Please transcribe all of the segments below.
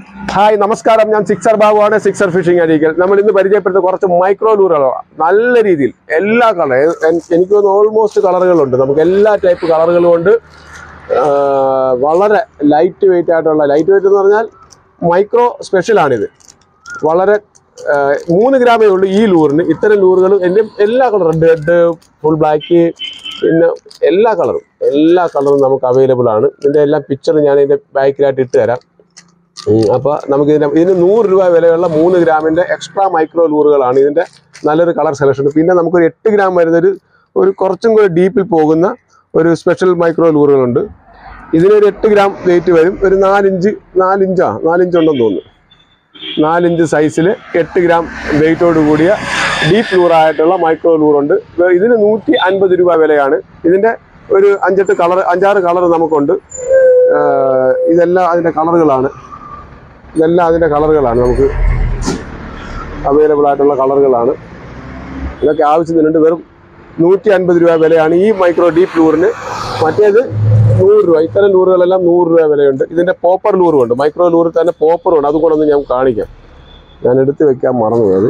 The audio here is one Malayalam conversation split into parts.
ഹായ് നമസ്കാരം ഞാൻ സിക്സർ ബാബുവാണ് സിക്സർ ഫിഷിംഗ് അരീക്കൽ നമ്മൾ ഇന്ന് പരിചയപ്പെടുന്ന കുറച്ച് മൈക്രോ ലൂറുകളാണ് നല്ല രീതിയിൽ എല്ലാ കളർ എനിക്ക് തോന്നുന്നു ഓൾമോസ്റ്റ് കളറുകളുണ്ട് നമുക്ക് എല്ലാ ടൈപ്പ് കളറുകളും ഉണ്ട് ആ, വളരെ ലൈറ്റ് വെയിറ്റ് ആയിട്ടുള്ള ലൈറ്റ് വെയിറ്റ് എന്ന് പറഞ്ഞാൽ മൈക്രോ സ്പെഷ്യലാണിത് വളരെ ആ, മൂന്ന് ഗ്രാമേ ഉള്ളൂ ഈ ലൂറിന് ഇത്തരം ലൂറുകളും എൻ്റെ എല്ലാ കളറും റെഡ് ഫുൾ ബ്ലാക്ക് പിന്നെ എല്ലാ കളറും എല്ലാ കളറും നമുക്ക് അവൈലബിൾ ആണ് ഇതിൻ്റെ എല്ലാ പിക്ചർ ഞാൻ ഇതിൻ്റെ ബാക്കിലായിട്ട് ഇട്ട് തരാം ഉം, അപ്പൊ നമുക്ക് ഇതിന്റെ ഇതിന് നൂറ് രൂപ വിലയുള്ള മൂന്ന് ഗ്രാമിന്റെ എക്സ്ട്രാ മൈക്രോ ലൂറുകളാണ് ഇതിന്റെ നല്ലൊരു കളർ സെലക്ഷൻ പിന്നെ നമുക്കൊരു എട്ട് ഗ്രാം വരുന്ന ഒരു ഒരു കുറച്ചും കൂടി ഡീപ്പിൽ പോകുന്ന ഒരു സ്പെഷ്യൽ മൈക്രോ ലൂറുകളുണ്ട് ഇതിനൊരു എട്ട് ഗ്രാം വെയിറ്റ് വരും ഒരു നാലിഞ്ച് നാലിഞ്ചാ നാലിഞ്ച് ഉണ്ടെന്ന് തോന്നുന്നു നാലിഞ്ച് സൈസിൽ എട്ട് ഗ്രാം വെയിറ്റോട് കൂടിയ ഡീപ്പ് ലൂറായിട്ടുള്ള മൈക്രോ ലൂറുണ്ട് ഇതിന് നൂറ്റി അൻപത് രൂപ വിലയാണ് ഇതിന്റെ ഒരു അഞ്ചെട്ട് കളർ അഞ്ചാറ് കളർ നമുക്കുണ്ട് ആഹ് ഇതെല്ലാം അതിന്റെ കളറുകളാണ് ഇതെല്ലാം അതിന്റെ കളറുകളാണ് നമുക്ക് അവൈലബിൾ ആയിട്ടുള്ള കളറുകളാണ് ഇതൊക്കെ ആവശ്യത്തിനുണ്ട് വെറും നൂറ്റി അൻപത് രൂപ വിലയാണ് ഈ മൈക്രോ ഡീപ്പ് ലൂറിന് മറ്റേത് നൂറ് രൂപ ഇത്തരം ലൂറുകളെല്ലാം നൂറ് രൂപ വിലയുണ്ട് ഇതിന്റെ പോപ്പർ ലൂറുണ്ട് മൈക്രോ ലൂറിൽ തന്നെ പോപ്പറും ഉണ്ട് അതുകൂടെ ഒന്ന് ഞാൻ കാണിക്കാം ഞാൻ എടുത്ത് വെക്കാൻ മറന്നുപോയത്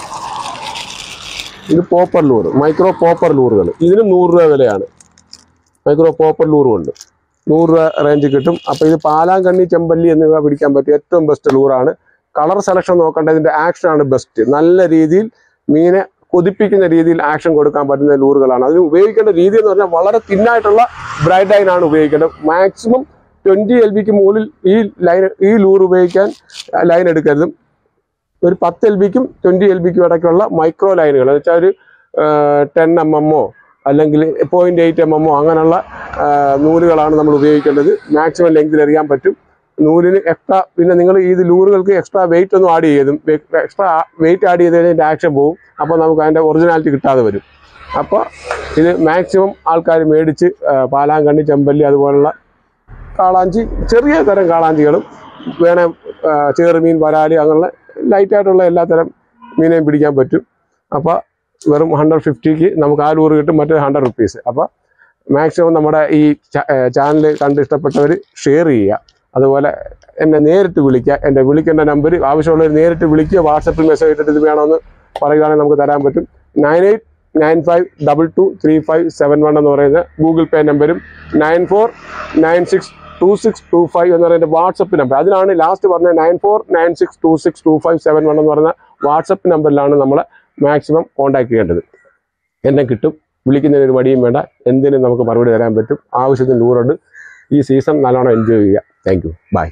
ഇത് പോപ്പർ ലൂറ് മൈക്രോ പോപ്പർ ലൂറുകൾ ഇതിന് നൂറ് രൂപ വിലയാണ് മൈക്രോ പോപ്പർ ലൂറും ഉണ്ട് നൂറ് രൂപ റേഞ്ച് കിട്ടും അപ്പോൾ ഇത് പാലാങ്കണ്ണി ചെമ്പല്ലി എന്നിവ പിടിക്കാൻ പറ്റിയ ഏറ്റവും ബെസ്റ്റ് ലൂറാണ് കളർ സെലക്ഷൻ നോക്കേണ്ടത് ഇതിന്റെ ആക്ഷൻ ആണ് ബെസ്റ്റ് നല്ല രീതിയിൽ മീനെ കൊതിപ്പിക്കുന്ന രീതിയിൽ ആക്ഷൻ കൊടുക്കാൻ പറ്റുന്ന ലൂറുകളാണ് അതിന് ഉപയോഗിക്കേണ്ട രീതി എന്ന് പറഞ്ഞാൽ വളരെ തിന്നായിട്ടുള്ള ബ്രൈറ്റ് ലൈൻ ആണ് ഉപയോഗിക്കേണ്ടത് മാക്സിമം ട്വന്റി എൽ ബിക്ക് മുകളിൽ ഈ ലൈൻ ഈ ലൂർ ഉപയോഗിക്കാൻ ലൈൻ എടുക്കരുത് ഒരു പത്ത് എൽ ബിക്കും ട്വന്റി എൽ ബിക്കും ഇടയ്ക്കുള്ള മൈക്രോ ലൈനുകൾ എന്ന് വെച്ചാൽ ഒരു ടെൻ എം എമ്മോ അല്ലെങ്കിൽ പോയിന്റ് എയ്റ്റ് എം എമ്മോ അങ്ങനെയുള്ള ആ, നൂലുകളാണ് നമ്മൾ ഉപയോഗിക്കേണ്ടത് മാക്സിമം ലെങ്തിൽ എറിയാൻ പറ്റും നൂലിന് എക്സ്ട്രാ പിന്നെ നിങ്ങൾ ഈ ലൂറുകൾക്ക് എക്സ്ട്രാ വെയിറ്റ് ഒന്നും ആഡ് ചെയ്തും എക്സ്ട്രാ വെയിറ്റ് ആഡ് ചെയ്ത് കഴിഞ്ഞാൽ ആക്ഷൻ പോകും അപ്പോൾ നമുക്ക് അതിൻ്റെ ഒറിജിനാലിറ്റി കിട്ടാതെ വരും അപ്പോൾ ഇത് മാക്സിമം ആൾക്കാർ മേടിച്ച് ആ, പാലാങ്കണ്ണി ചെമ്പല്ലി അതുപോലുള്ള കാളാഞ്ചി ചെറിയ തരം കാളാഞ്ചികളും വേണേ ആ, ചേറുമീൻ വരാലി അങ്ങനെയുള്ള ലൈറ്റായിട്ടുള്ള എല്ലാ തരം മീനെയും പിടിക്കാൻ പറ്റും അപ്പോൾ വെറും ഹൺഡ്രഡ് ഫിഫ്റ്റിക്ക് നമുക്ക് ആ ലൂറ് കിട്ടും മറ്റേ ഹൺഡ്രഡ് റുപ്പീസ് അപ്പോൾ മാക്സിമം നമ്മുടെ ഈ ചാനൽ കണ്ട് ഇഷ്ടപ്പെട്ടവർ ഷെയർ ചെയ്യുക അതുപോലെ എന്നെ നേരിട്ട് വിളിക്കുക എൻ്റെ വിളിക്കേണ്ട നമ്പർ ആവശ്യമുള്ളവർ നേരിട്ട് വിളിക്കുക വാട്സപ്പിൽ മെസ്സേജ് ഇട്ടിട്ട് ഇത് വേണമെന്ന് പറയുകയാണെങ്കിൽ നമുക്ക് തരാൻ പറ്റും nine eight nine five double two three five seven one എന്ന് പറയുന്ന ഗൂഗിൾ പേ നമ്പരും nine four nine six two six two five എന്ന് പറയുന്ന വാട്സപ്പ് നമ്പർ അതിനാണ് ലാസ്റ്റ് പറഞ്ഞ nine four nine six two six two five seven one എന്ന് പറയുന്ന വാട്സപ്പ് നമ്പറിലാണ് നമ്മൾ മാക്സിമം കോൺടാക്ട് ചെയ്യേണ്ടത് എന്നെ കിട്ടും വിളിക്കുന്നതിന് ഒരു മടിയും വേണ്ട എന്തിനും നമുക്ക് മറുപടി തരാൻ പറ്റും ആവശ്യത്തിന് ലൂറുണ്ട് ഈ സീസൺ നല്ലോണം എൻജോയ് ചെയ്യുക താങ്ക് യു ബൈ